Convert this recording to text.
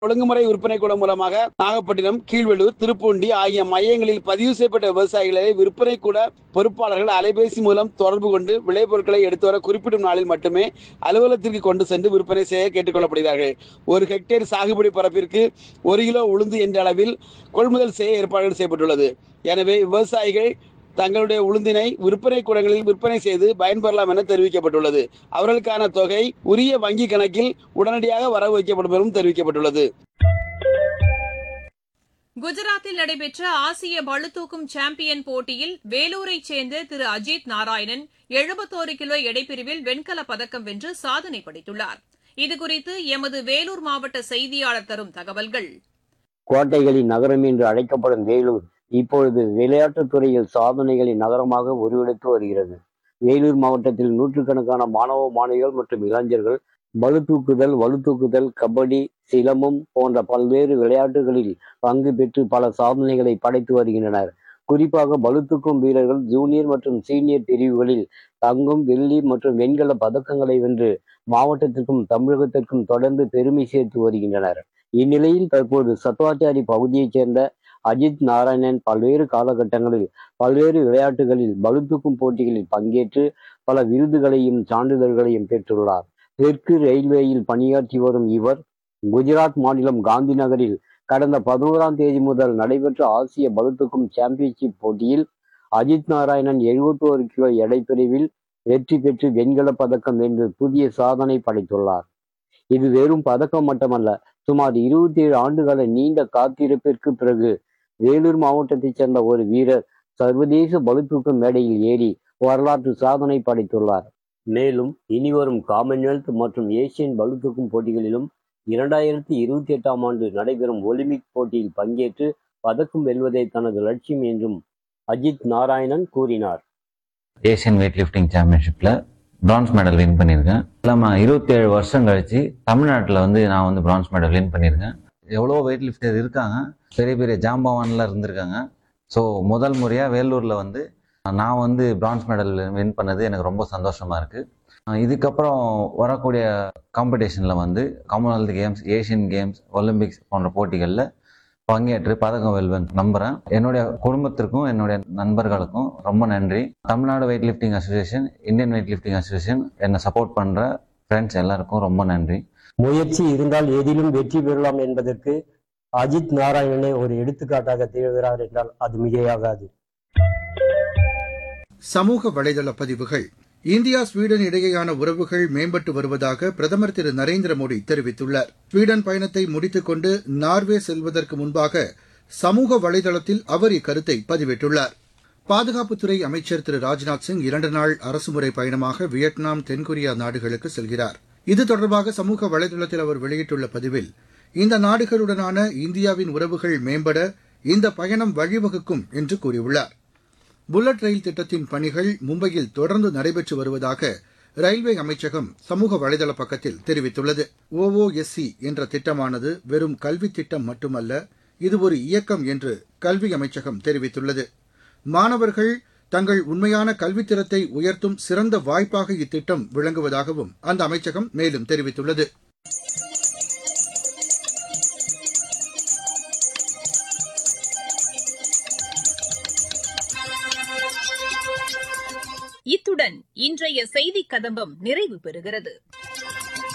ஒழுங்குமுறை விற்பனை கூடம் மூலமாக நாகப்பட்டினம் கீழ்வெள்ளூர் திருப்பூண்டி ஆகிய மையங்களில் பதிவு செய்யப்பட்ட விவசாயிகளை விற்பனை கூட பொறுப்பாளர்கள் அலைபேசி மூலம் தொடர்பு கொண்டு விளைபொருட்களை எடுத்து வர குறிப்பிடும் நாளில் மட்டுமே அலுவலகத்திற்கு கொண்டு சென்று விற்பனை செய்ய கேட்டுக் கொள்ளப்படுகிறார்கள் ஒரு ஹெக்டேர் சாகுபடி பரப்பிற்கு ஒரு கிலோ உளுந்து என்ற அளவில் கொள்முதல் செய்ய ஏற்பாடுகள் செய்யப்பட்டுள்ளது எனவே விவசாயிகள் தங்களுடைய உளுந்தினை விற்பனை கூடங்களில் விற்பனை செய்து பயன்பெறலாம் என தெரிவிக்கப்பட்டுள்ளது அவர்களுக்கான தொகை உரிய வங்கி கணக்கில் உடனடியாக வரவு வைக்கப்படும் எனவும் தெரிவிக்கப்பட்டுள்ளது குஜராத்தில் நடைபெற்ற ஆசிய பளுதூக்கும் சாம்பியன் போட்டியில் வேலூரைச் சேர்ந்த திரு அஜித் நாராயணன் எழுபத்தோரு கிலோ எடைப்பிரிவில் வெண்கலப் பதக்கம் வென்று சாதனை படைத்துள்ளார் இதுகுறித்து எமது வேலூர் மாவட்ட செய்தியாளர் தரும் தகவல்கள் கோட்டைகளின் நகரம் என்று அழைக்கப்படும் வேலூர் இப்பொழுது விளையாட்டுத் துறையில் சாதனைகளின் நகரமாக உருவெடுத்து வருகிறது வேலூர் மாவட்டத்தில் நூற்றுக்கணக்கான மாணவ மாணவிகள் மற்றும் இளைஞர்கள் பளுதூக்குதல் வலுதூக்குதல் கபடி சிலம்பம் போன்ற பல்வேறு விளையாட்டுகளில் பங்கு பெற்று பல சாதனைகளை படைத்து வருகின்றனர் குறிப்பாக பளுதூக்கும் வீரர்கள் ஜூனியர் மற்றும் சீனியர் பிரிவுகளில் தங்கம் வெள்ளி மற்றும் வெண்கல பதக்கங்களை வென்று மாவட்டத்திற்கும் தமிழகத்திற்கும் தொடர்ந்து பெருமை சேர்த்து வருகின்றனர் இந்நிலையில் தற்போது சத்வாச்சாரி பகுதியைச் சேர்ந்த அஜித் நாராயணன் பல்வேறு காலகட்டங்களில் பல்வேறு விளையாட்டுகளில் பளுதூக்கும் போட்டிகளில் பங்கேற்று பல விருதுகளையும் சான்றிதழ்களையும் பெற்றுள்ளார் தெற்கு ரயில்வேயில் பணியாற்றி வரும் இவர் குஜராத் மாநிலம் காந்தி நகரில் கடந்த பதினோராம் தேதி முதல் நடைபெற்ற ஆசிய பளுதூக்கும் சாம்பியன்ஷிப் போட்டியில் அஜித் நாராயணன் எழுபத்தோரு கிலோ எடை பிரிவில் வெற்றி பெற்று வெண்கலப் பதக்கம் வென்று புதிய சாதனை படைத்துள்ளார் இது வெறும் பதக்கம் மட்டுமல்ல சுமார் இருபத்தி ஏழு ஆண்டுகால நீண்ட காத்திருப்பிற்கு பிறகு வேலூர் மாவட்டத்தைச் சேர்ந்த ஒரு வீரர் சர்வதேச பளுதூக்கும் மேடையில் ஏறி வரலாற்று சாதனை படைத்துள்ளார் மேலும் இனிவரும் காமன்வெல்த் மற்றும் ஏசியன் பளுதூக்கும் போட்டிகளிலும் இரண்டாயிரத்தி இருபத்தி எட்டாம் ஆண்டு நடைபெறும் ஒலிம்பிக் போட்டியில் பங்கேற்று பதக்கம் வெல்வதே தனது லட்சியம் என்றும் அஜித் நாராயணன் கூறினார் ஏஷியன் வெயிட் லிஃப்டிங் சாம்பியன்ஷிப்பில் பிரான்ஸ் மெடல் வின் பண்ணியிருக்கேன் இல்லாமல் இருபத்தேழு வருஷம் கழிச்சு தமிழ்நாட்டில் வந்து நான் வந்து பிரான்ஸ் மெடல் வின் பண்ணியிருக்கேன் எவ்வளோ வெயிட் லிஃப்டர் இருக்காங்க பெரிய பெரிய ஜாம்பவான்லாம் இருந்திருக்காங்க ஸோ முதல் முறையாக வேலூரில் வந்து நான் வந்து பிரான்ஸ் மெடல் வின் பண்ணது எனக்கு ரொம்ப சந்தோஷமாக இருக்குது இதுக்கப்புறம் வரக்கூடிய காம்படிஷனில் வந்து Commonwealth Games Asian Games Olympics போன்ற போட்டிகளில் பங்கேற்று பதக்கம் வெல்வேன் நம்புகிறேன் என்னுடைய குடும்பத்திற்கும் என்னுடைய நண்பர்களுக்கும் ரொம்ப நன்றி Tamil Nadu weight lifting association Indian weight lifting association என்னை சப்போர்ட் பண்ணுற ஃப்ரெண்ட்ஸ் எல்லாருக்கும் ரொம்ப நன்றி முயற்சி இருந்தால் எதிலும் வெற்றி பெறலாம் என்பதற்கு அஜித் நாராயணனே ஒரு எடுத்துக்காட்டாக திகழ்கிறார் என்றால் அது மிகையாகாது சமூக வலைதள பதிவுகள் இந்தியா ஸ்வீடன் இடையேயான உறவுகள் மேம்பட்டு வருவதாக பிரதமர் திரு நரேந்திர மோடி தெரிவித்துள்ளார் ஸ்வீடன் பயணத்தை முடித்துக் கொண்டு நார்வே செல்வதற்கு முன்பாக சமூக வலைதளத்தில் அவர் இக்கருத்தை பதிவிட்டுள்ளார் பாதுகாப்புத்துறை அமைச்சர் திரு ராஜ்நாத் சிங் இரண்டு நாள் அரசுமுறை பயணமாக வியட்நாம் தென்கொரியா நாடுகளுக்கு செல்கிறார் இது தொடர்பாக சமூக வலைதளத்தில் அவர் வெளியிட்டுள்ள பதிவில் இந்த நாடுகளுடனான இந்தியாவின் உறவுகள் மேம்பட இந்த பயணம் வழிவகுக்கும் என்று கூறியுள்ளார் புல்லட் ரயில் திட்டத்தின் பணிகள் மும்பையில் தொடர்ந்து நடைபெற்று வருவதாக ரயில்வே அமைச்சகம் சமூக வலைதள பக்கத்தில் தெரிவித்துள்ளது ஓஓஎஸ்சி என்ற திட்டமானது வெறும் கல்வி திட்டம் மட்டுமல்ல இது ஒரு இயக்கம் என்று கல்வி அமைச்சகம் தெரிவித்துள்ளது மாணவர்கள் தங்கள் உண்மையான கல்வித்திறத்தை உயர்த்தும் சிறந்த வாய்ப்பாக இத்திட்டம் விளங்குவதாகவும் அந்த அமைச்சகம் மேலும் தெரிவித்துள்ளது இத்துடன் இன்றைய செய்திக் கதம்பம் நிறைவு பெறுகிறது